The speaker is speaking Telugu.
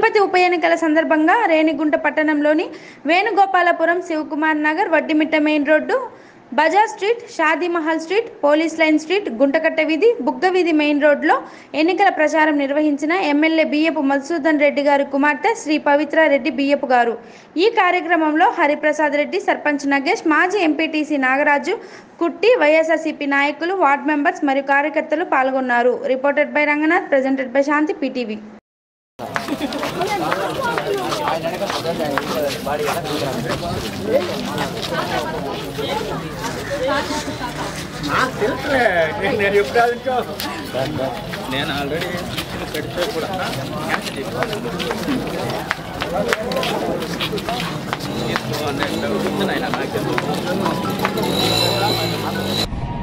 తిరుపతి ఉప ఎన్నికల సందర్భంగా రేణిగుంట పట్టణంలోని వేణుగోపాలపురం శివకుమార్ నగర్ వడ్డిమిట్ట మెయిన్ రోడ్డు బజార్ street Shadi Mahal street police line street Guntakatta వీధి బుగ్గ వీధి మెయిన్ రోడ్లో ఎన్నికల ప్రచారం నిర్వహించిన ఎమ్మెల్యే బియ్యపు మధుసూదన్ రెడ్డి గారి కుమార్తె శ్రీ పవిత్ర రెడ్డి బియ్యపు గారు ఈ కార్యక్రమంలో హరిప్రసాద్ రెడ్డి సర్పంచ్ నగేష్ మాజీ ఎంపీటీసీ నాగరాజు కుట్టి వైఎస్ఆర్సీపీ నాయకులు వార్డు మెంబర్స్ మరియు కార్యకర్తలు పాల్గొన్నారు reported by Ranganath presented by Shanti PTV నాకు తెలుసులే నేను నేను ఎప్పుడు ఆలోచించా నేను ఆల్రెడీ పెడితే కూడా తీసుకో అన్నట్టు ఉంది నాయన నాకు తెలుసు